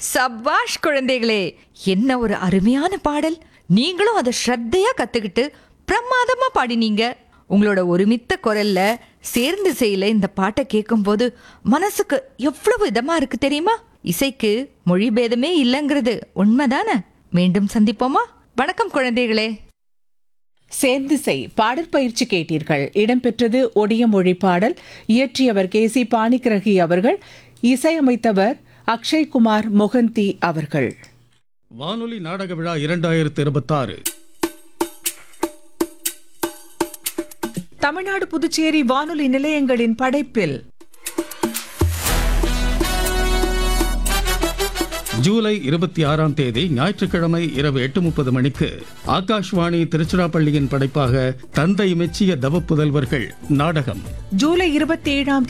சபாஷ் குழந்தைகளே என்ன ஒரு அருமையான பாடல் நீங்களும் அதை ஸ்ரத்தையா கத்துக்கிட்டு பிரமாதமா பாடினீங்க உங்களோட ஒருமித்த குரல்ல சேர்ந்து செய்யல இந்த பாட்டை கேட்கும்போது மனசுக்கு எவ்வளவு இதமா இருக்கு தெரியுமா இசைக்கு மொழி பேதமே இல்லைங்கிறது உண்மைதானே மீண்டும் சந்திப்போமா வணக்கம் குழந்தைகளே சேர்ந்து செய் பாடற்பயிற்சி கேட்டீர்கள் இடம்பெற்றது ஒடிய மொழி பாடல் இயற்றியவர் கே சி பாணிக்கிரகி அவர்கள் இசையமைத்தவர் அக்ஷய்குமார் மொகந்தி அவர்கள் வானொலி நாடக விழா இரண்டாயிரத்து இருபத்தாறு தமிழ்நாடு புதுச்சேரி வானொலி நிலையங்களின் படைப்பில் ஜூலை இருபத்தி ஆறாம் தேதி ஞாயிற்றுக்கிழமை இரவு எட்டு முப்பது மணிக்கு ஆகாஷ்வாணி திருச்சிராப்பள்ளியின் படைப்பாக தந்தை மெச்சிய தவப்புதல்வர்கள் நாடகம் ஜூலை இருபத்தி ஏழாம்